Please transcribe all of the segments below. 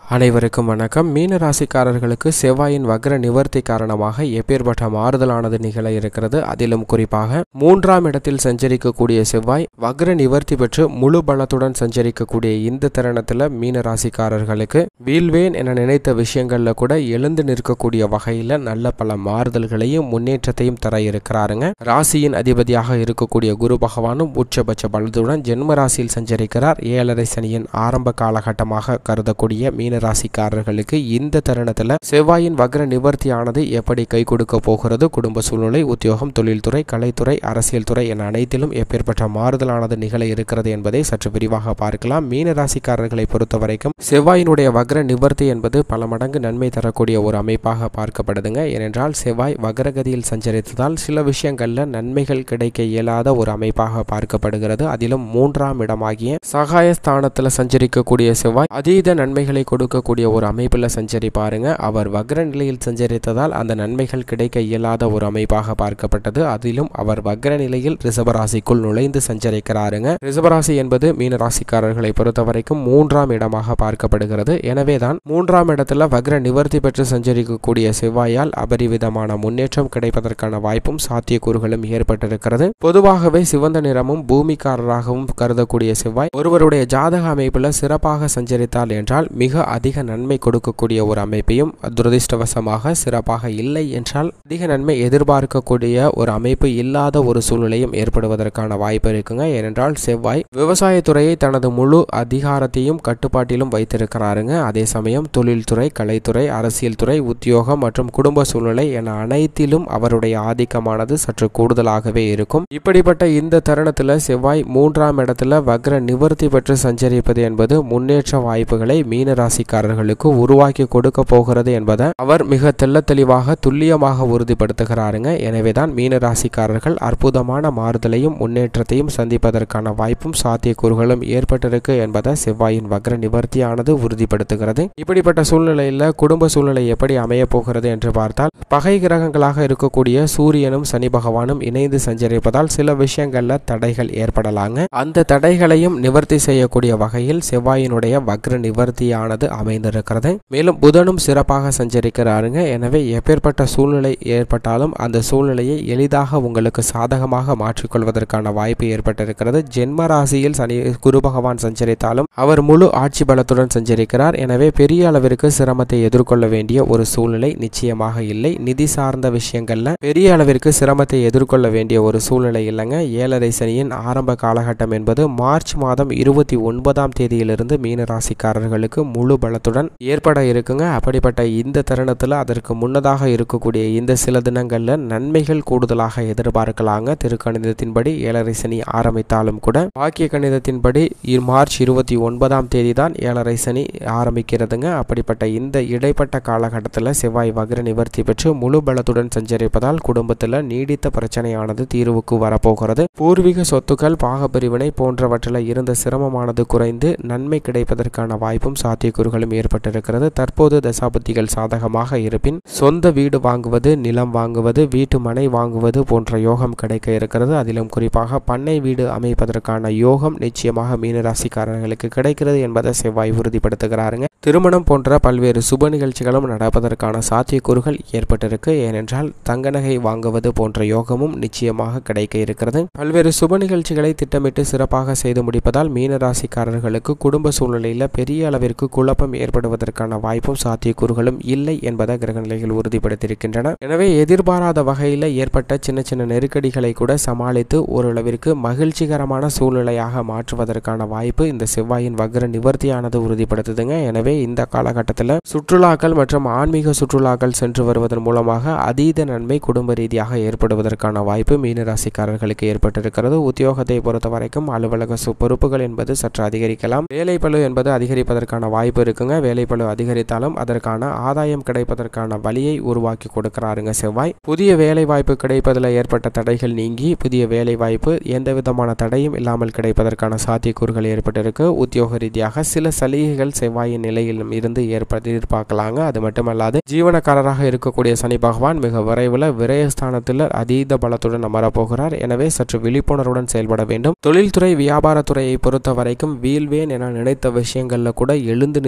அனைவருக்கும் வணக்கம் மீன ராசிக்காரர்களுக்கு செவ்வாயின் வக்ர நிவர்த்தி காரணமாக எப்பேற்பட்ட மாறுதலானது நிகழ இருக்கிறது அதிலும் குறிப்பாக மூன்றாம் இடத்தில் சஞ்சரிக்கக்கூடிய செவ்வாய் வக்ர நிவர்த்தி பெற்று முழு பலத்துடன் சஞ்சரிக்கக்கூடிய இந்த தருணத்தில் மீன ராசிக்காரர்களுக்கு வீழ்வேன் என நினைத்த விஷயங்கள்ல கூட எழுந்து நிற்கக்கூடிய வகையில் நல்ல பல மாறுதல்களையும் முன்னேற்றத்தையும் தர இருக்கிறாருங்க ராசியின் அதிபதியாக இருக்கக்கூடிய குரு பகவானும் உச்சபட்ச பலத்துடன் ஜென்ம ராசியில் சஞ்சரிக்கிறார் ஏழரை சனியின் ஆரம்ப காலகட்டமாக கருதக்கூடிய மீன ராசிக்காரர்களுக்கு இந்த தருணத்தில் செவ்வாயின் வக்ர நிவர்த்தியானது எப்படி கை கொடுக்க போகிறது குடும்ப சூழ்நிலை உத்தியோகம் தொழில்துறை கலைத்துறை அரசியல் துறை என அனைத்திலும் எப்பேற்பட்ட மாறுதலானது நிகழ இருக்கிறது என்பதை சற்று விரிவாக பார்க்கலாம் மீன ராசிக்காரர்களை பொறுத்த வரைக்கும் செவ்வாயினுடைய வக்ர நிவர்த்தி என்பது பல மடங்கு நன்மை தரக்கூடிய ஒரு அமைப்பாக பார்க்கப்படுதுங்க ஏனென்றால் செவ்வாய் வக்ரகதியில் சஞ்சரித்ததால் சில விஷயங்கள்ல நன்மைகள் கிடைக்க இயலாத ஒரு அமைப்பாக பார்க்கப்படுகிறது அதிலும் மூன்றாம் இடமாகிய சகாயஸ்தானத்தில் சஞ்சரிக்கக்கூடிய செவ்வாய் அதீத நன்மைகளை கொடுக்கக்கூடிய ஒரு அமைப்பில் சஞ்சரிப்பாருங்க அவர் வக்ர நிலையில் சஞ்சரித்ததால் அந்த நன்மைகள் கிடைக்க இயலாத ஒரு அமைப்பாக பார்க்கப்பட்டது அதிலும் அவர் வக்ர நிலையில் ரிஷபராசிக்குள் நுழைந்து சஞ்சரிக்கிறாருங்க ரிஷபராசி என்பது மீன ராசிக்காரர்களை பொறுத்த வரைக்கும் மூன்றாம் இடமாக பார்க்கப்படுகிறது எனவேதான் மூன்றாம் இடத்துல வக்ர நிவர்த்தி பெற்று சஞ்சரிக்கக்கூடிய செவ்வாயால் அபரிவிதமான முன்னேற்றம் கிடைப்பதற்கான வாய்ப்பும் சாத்தியக்கூறுகளும் ஏற்பட்டிருக்கிறது பொதுவாகவே சிவந்த நிறமும் பூமிக்காரராகவும் கருதக்கூடிய செவ்வாய் ஒருவருடைய ஜாதக அமைப்புல சிறப்பாக சஞ்சரித்தால் என்றால் மிக அதிக நன்மை கொடுக்கக்கூடிய ஒரு அமைப்பையும் துரதிருஷ்டவசமாக சிறப்பாக இல்லை என்றால் அதிக நன்மை எதிர்பார்க்கக்கூடிய ஒரு அமைப்பு இல்லாத ஒரு சூழ்நிலையும் ஏற்படுவதற்கான வாய்ப்பு இருக்குங்க ஏனென்றால் செவ்வாய் விவசாயத்துறையை தனது முழு அதிகாரத்தையும் கட்டுப்பாட்டிலும் வைத்திருக்கிறாருங்க அதே சமயம் தொழில்துறை கலைத்துறை அரசியல் துறை உத்தியோகம் மற்றும் குடும்ப சூழ்நிலை என அனைத்திலும் அவருடைய ஆதிக்கமானது சற்று கூடுதலாகவே இருக்கும் இப்படிப்பட்ட இந்த தருணத்தில் செவ்வாய் மூன்றாம் இடத்துல வக்ர நிவர்த்தி பெற்று சஞ்சரிப்பது என்பது முன்னேற்ற வாய்ப்புகளை மீன ராசிக்காரர்களுக்கு உருவாக்கி கொடுக்க போகிறது என்பதை அவர் மிக தெள்ள தெளிவாக துல்லியமாக உறுதிப்படுத்துகிறாருங்க எனவேதான் மீன ராசிக்காரர்கள் அற்புதமான மாறுதலையும் முன்னேற்றத்தையும் சந்திப்பதற்கான வாய்ப்பும் சாத்தியக்கூறுகளும் ஏற்பட்டிருக்கு என்பதை செவ்வாயின் வக்ர நிவர்த்தியானது உறுதிப்படுத்துகிறது இப்படிப்பட்ட சூழ்நிலையில் குடும்ப சூழ்நிலை எப்படி அமைய போகிறது என்று பார்த்தால் பகை கிரகங்களாக இருக்கக்கூடிய சூரியனும் சனி பகவானும் இணைந்து சஞ்சரிப்பதால் சில விஷயங்கள்ல தடைகள் ஏற்படலாங்க அந்த தடைகளையும் நிவர்த்தி செய்யக்கூடிய வகையில் செவ்வாயினுடைய வக்ர நிவர்த்தியானது அமைந்திருக்கிறது மேலும் புதனும் சிறப்பாக சஞ்சரிக்கிறாருங்க எனவே எப்பேற்பட்ட சூழ்நிலை ஏற்பட்டாலும் அந்த சூழ்நிலையை எளிதாக உங்களுக்கு சாதகமாக மாற்றிக்கொள்வதற்கான வாய்ப்பு ஏற்பட்டிருக்கிறது ஜென்ம ராசியில் சனி குரு பகவான் சஞ்சரித்தாலும் அவர் முழு ஆட்சி பலத்துடன் சஞ்சரிக்கிறார் எனவே பெரிய அளவிற்கு சிரமத்தை எதிர்கொள்ள வேண்டிய ஒரு சூழ்நிலை நிச்சயமாக இல்லை நிதி சார்ந்த விஷயங்கள்ல பெரிய அளவிற்கு சிரமத்தை எதிர்கொள்ள வேண்டிய ஒரு சூழ்நிலை இல்லைங்க ஏழரை சனியின் ஆரம்ப காலகட்டம் என்பது மார்ச் மாதம் இருபத்தி ஒன்பதாம் தேதியிலிருந்து மீன ராசிக்காரர்களுக்கு முழு பலத்துடன் ஏற்பட இருக்குங்க அப்படிப்பட்ட இந்த தருணத்தில் அதற்கு முன்னதாக இருக்கக்கூடிய இந்த சில தினங்கள்ல நன்மைகள் கூடுதலாக எதிர்பார்க்கலாங்க திருக்கணிதத்தின்படி ஏழரை சனி ஆரம்பித்தாலும் கூட பாக்கிய கணிதத்தின்படி மார்ச் இருபத்தி ஒன்பதாம் தேதி தான் ஏழரை சனி ஆரம்பிக்கிறதுங்க அப்படிப்பட்ட இந்த இடைப்பட்ட காலகட்டத்தில் செவ்வாய் வக்ர நிவர்த்தி பெற்று முழு பலத்துடன் சஞ்சரிப்பதால் குடும்பத்தில் நீடித்த பிரச்சனையானது தீர்வுக்கு வரப்போகிறது பூர்வீக சொத்துக்கள் பாகப்பிரிவினை போன்றவற்றில் இருந்த சிரமமானது குறைந்து நன்மை கிடைப்பதற்கான வாய்ப்பும் சாத்தியக்கூறுகளும் ஏற்பட்டிருக்கிறது தற்போது தசாபுத்திகள் சாதகமாக இருப்பின் சொந்த வீடு வாங்குவது நிலம் வாங்குவது வீட்டு மனை வாங்குவது போன்ற யோகம் கிடைக்க இருக்கிறது அதிலும் குறிப்பாக பண்ணை வீடு அமைப்பதற்கான யோகம் நிச்சயமாக மீனராசிக்காரர்களுக்கு கிடைக்கிறது என்பதை செவ்வாய் உறுதிப்படுத்துகிறாருங்க திருமணம் போன்ற பல்வேறு சுப நிகழ்ச்சிகளும் நடப்பதற்கான சாத்தியக்கூறுகள் ஏற்பட்டிருக்கு ஏனென்றால் தங்க நகை வாங்குவது போன்ற யோகமும் நிச்சயமாக கிடைக்க இருக்கிறது பல்வேறு சுப நிகழ்ச்சிகளை திட்டமிட்டு சிறப்பாக செய்து முடிப்பதால் மீனராசிக்காரர்களுக்கு குடும்ப சூழ்நிலையில் பெரிய அளவிற்கு குழப்பம் ஏற்படுவதற்கான வாய்ப்பும் சாத்தியக்கூறுகளும் இல்லை என்பதை கிரகநிலைகள் உறுதிப்படுத்தியிருக்கின்றன எனவே எதிர்பாராத வகையில் ஏற்பட்ட சின்ன சின்ன நெருக்கடிகளை கூட சமாளித்து ஓரளவிற்கு மகிழ்ச்சிகரமான சூழ்நிலையாக மாற்றுவதற்கான வாய்ப்பு இந்த செவ்வாயின் வக்ர நிவர்த்தியானது உறுதிப்படுத்துதுங்க எனவே இந்த காலகட்டத்தில் சுற்றுலாக்கள் மற்றும் ஆன்மீக சுற்றுலாக்கள் சென்று வருவதன் மூலமாக அதீத நன்மை குடும்ப ரீதியாக ஏற்படுவதற்கான வாய்ப்பு மீனராசிக்காரர்களுக்கு ஏற்பட்டிருக்கிறது உத்தியோகத்தை பொறுத்த வரைக்கும் அலுவலக பொறுப்புகள் என்பது சற்று அதிகரிக்கலாம் வேலைப்பளு என்பது அதிகரிப்பதற்கான வாய்ப்பு இருக்குங்க வேலைப்பளு அதிகரித்தாலும் அதற்கான ஆதாயம் கிடைப்பதற்கான வழியை உருவாக்கி கொடுக்கிறாருங்க செவ்வாய் புதிய வேலை வாய்ப்பு கிடைப்பதில் ஏற்பட்ட தடைகள் நீங்கி புதிய வேலை வாய்ப்பு எந்த விதமான தடையும் இல்லாமல் கிடைப்பதற்கான சாத்தியக்கூறுகள் ஏற்பட்டிருக்கு உத்தியோக ரீதியாக சில சலுகைகள் செவ்வாயின் நிலையிலும் இருந்து ஏற்ப எதிர்பார்க்கலாங்க அது மட்டுமல்லாது ஜீவனக்காரராக இருக்கக்கூடிய சனி பகவான் மிக விரைவில் விரயஸ்தானத்தில் அதீத பலத்துடன் அமரப்போகிறார் எனவே சற்று விழிப்புணர்வுடன் செயல்பட வேண்டும் தொழில்துறை வியாபாரத்துறையை பொறுத்த வரைக்கும் வீழ்வேன் என நினைத்த விஷயங்கள்ல கூட எழுந்து நிற்க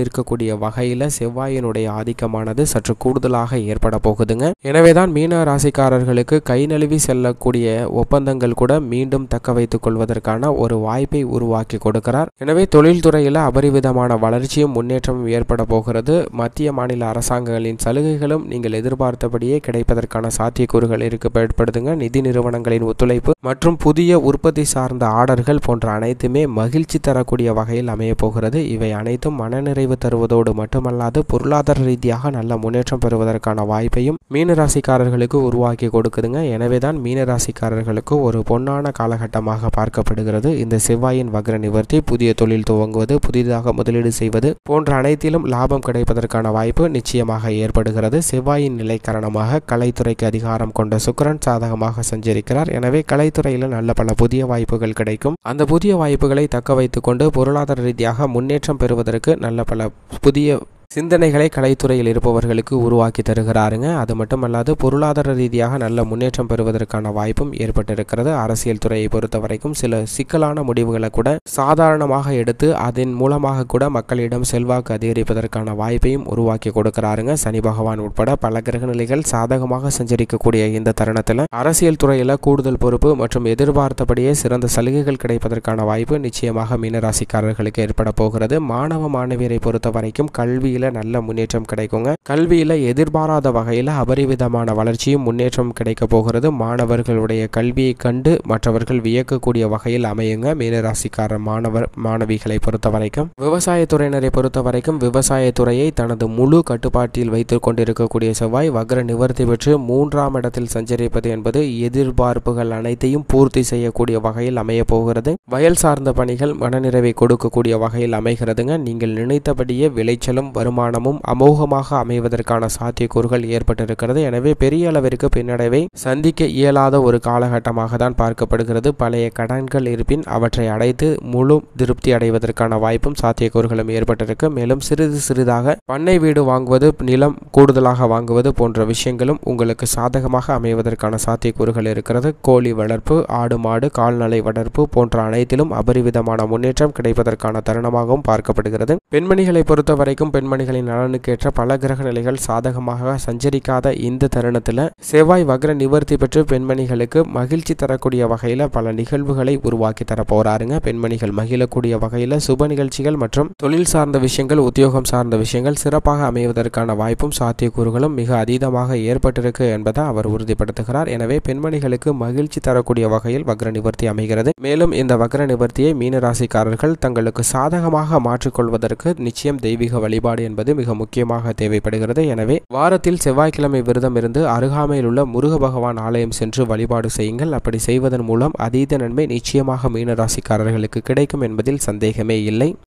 ஈர்க்கக்கூடிய வகையில் செவ்வாயினுடைய ஆதிக்கமானது சற்று கூடுதலாக ஏற்பட போகுதுங்க எனவேதான் மீன ராசிக்காரர்களுக்கு கை நழுவி செல்லக்கூடிய ஒப்பந்தங்கள் கூட மீண்டும் தக்க வைத்துக் கொள்வதற்கான ஒரு வாய்ப்பை உருவாக்கி கொடுக்கிறார் எனவே தொழில்துறையில் அபரிவிதமான வளர்ச்சியும் முன்னேற்றமும் ஏற்பட போகிறது மத்திய மாநில அரசாங்கங்களின் சலுகைகளும் நீங்கள் எதிர்பார்த்தபடியே கிடைப்பதற்கான சாத்தியக்கூறுகள் இருக்கு ஏற்படுதுங்க நிதி நிறுவனங்களின் ஒத்துழைப்பு மற்றும் புதிய உற்பத்தி சார்ந்த ஆர்டர்கள் போன்ற அனைத்துமே மகிழ்ச்சி தரக்கூடிய வகையில் அமைய போகிறது இவை அனைத்தும் மனநிறைவு தருவதோடு மட்டுமல்லாது பொருளாதார ரீதியாக நல்ல முன்னேற்றம் பெறுவதற்கான வாய்ப்பையும் மீனராசிக்காரர்களுக்கு உருவாக்கி கொடுக்குதுங்க எனவேதான் மீனராசிக்காரர்களுக்கு ஒரு பொன்னான காலகட்டமாக பார்க்கப்படுகிறது இந்த செவ்வாயின் வக்ர நிவர்த்தி புதிய தொழில் துவங்குவது புதிதாக முதலீடு செய்வது போன்ற அனைத்திலும் லாபம் கிடைப்பதற்கான வாய்ப்பு நிச்சயமாக ஏற்படுகிறது செவ்வாயின் நிலை காரணமாக கலைத்துறைக்கு அதிகாரம் கொண்ட சுக்கரன் சாதகமாக சஞ்சரிக்கிறார் எனவே கலைத்துறையில் நல்ல பல புதிய வாய்ப்புகள் கிடைக்கும் அந்த புதிய வாய்ப்புகளை தக்க வைத்துக் கொண்டு பொருளாதார ரீதியாக முன்னேற்றம் பெறுவதற்கு நல்ல பல புதிய சிந்தனைகளை கலைத்துறையில் இருப்பவர்களுக்கு உருவாக்கி தருகிறாருங்க அது மட்டுமல்லாது பொருளாதார ரீதியாக நல்ல முன்னேற்றம் பெறுவதற்கான வாய்ப்பும் ஏற்பட்டிருக்கிறது அரசியல் துறையை பொறுத்த வரைக்கும் சில சிக்கலான முடிவுகளை கூட சாதாரணமாக எடுத்து அதன் மூலமாக கூட மக்களிடம் செல்வாக்கு அதிகரிப்பதற்கான வாய்ப்பையும் உருவாக்கி கொடுக்கிறாருங்க சனி பகவான் உட்பட பல கிரகநிலைகள் சாதகமாக சஞ்சரிக்கக்கூடிய இந்த தருணத்தில் அரசியல் துறையில் கூடுதல் பொறுப்பு மற்றும் எதிர்பார்த்தபடியே சிறந்த சலுகைகள் கிடைப்பதற்கான வாய்ப்பு நிச்சயமாக மீனராசிக்காரர்களுக்கு ஏற்பட போகிறது மாணவ மாணவியரை பொறுத்த வரைக்கும் கல்வியில் நல்ல முன்னேற்றம் கிடைக்குங்க கல்வியில் எதிர்பாராத வகையில் அபரிவிதமான வளர்ச்சியும் முன்னேற்றம் கிடைக்க போகிறது மாணவர்களுடைய கல்வியை கண்டு மற்றவர்கள் வியக்கக்கூடிய வகையில் அமையுங்க மீனராசிக்கார மாணவர் மாணவிகளை பொறுத்த வரைக்கும் விவசாயத்துறையினரை பொறுத்த வரைக்கும் விவசாயத்துறையை தனது முழு கட்டுப்பாட்டில் வைத்துக் கொண்டிருக்கக்கூடிய செவ்வாய் வக்ர நிவர்த்தி பெற்று மூன்றாம் இடத்தில் சஞ்சரிப்பது என்பது எதிர்பார்ப்புகள் அனைத்தையும் பூர்த்தி செய்யக்கூடிய வகையில் அமைய போகிறது வயல் சார்ந்த பணிகள் மனநிறைவை கொடுக்கக்கூடிய வகையில் அமைகிறதுங்க நீங்கள் நினைத்தபடியே விளைச்சலும் வருமானமும் அமோகமாக அமைவதற்கான சாத்தியக்கூறுகள் ஏற்பட்டிருக்கிறது எனவே பெரிய அளவிற்கு பின்னடைவை சந்திக்க இயலாத ஒரு காலகட்டமாக தான் பார்க்கப்படுகிறது பழைய கடன்கள் இருப்பின் அவற்றை அடைத்து முழு திருப்தி அடைவதற்கான வாய்ப்பும் சாத்தியக்கூறுகளும் ஏற்பட்டிருக்கு மேலும் சிறிது சிறிதாக பண்ணை வீடு வாங்குவது நிலம் கூடுதலாக வாங்குவது போன்ற விஷயங்களும் உங்களுக்கு சாதகமாக அமைவதற்கான சாத்தியக்கூறுகள் இருக்கிறது கோழி வளர்ப்பு ஆடு மாடு கால்நடை வளர்ப்பு போன்ற அனைத்திலும் அபரிவிதமான முன்னேற்றம் கிடைப்பதற்கான தருணமாகவும் பார்க்கப்படுகிறது பெண்மணிகளை பொறுத்த வரைக்கும் பெண்மணிகளின் நலனுக்கேற்ற பல கிரக நிலைகள் சாதகமாக சஞ்சரிக்காத இந்த தருணத்தில் செவ்வாய் வக்ர நிவர்த்தி பெற்று பெண்மணிகளுக்கு மகிழ்ச்சி தரக்கூடிய வகையில் பல நிகழ்வுகளை உருவாக்கி தர போறாருங்க பெண்மணிகள் மகிழக்கூடிய வகையில் சுப நிகழ்ச்சிகள் மற்றும் தொழில் சார்ந்த விஷயங்கள் உத்தியோகம் சார்ந்த விஷயங்கள் சிறப்பாக அமைவதற்கான வாய்ப்பும் சாத்தியக்கூறுகளும் மிக அதீதமாக ஏற்பட்டிருக்கு என்பதை அவர் உறுதிப்படுத்துகிறார் எனவே பெண்மணிகளுக்கு மகிழ்ச்சி தரக்கூடிய வகையில் வக்ர நிவர்த்தி அமைகிறது மேலும் இந்த வக்ர நிவர்த்தியை மீனராசிக்காரர்கள் தங்களுக்கு சாதகமாக மாற்றிக்கொள்வதற்கு நிச்சயம் தெய்வீக வழிபாடு என்பது மிக முக்கியமாக தேவைப்படுகிறது எனவே வாரத்தில் செவ்வாய்க்கிழமை விரதம் இருந்து அருகாமையில் உள்ள முருக பகவான் ஆலயம் சென்று வழிபாடு செய்யுங்கள் அப்படி செய்வதன் மூலம் அதீத நன்மை நிச்சயமாக மீனராசிக்காரர்களுக்கு கிடைக்கும் என்பதில் சந்தேகமே இல்லை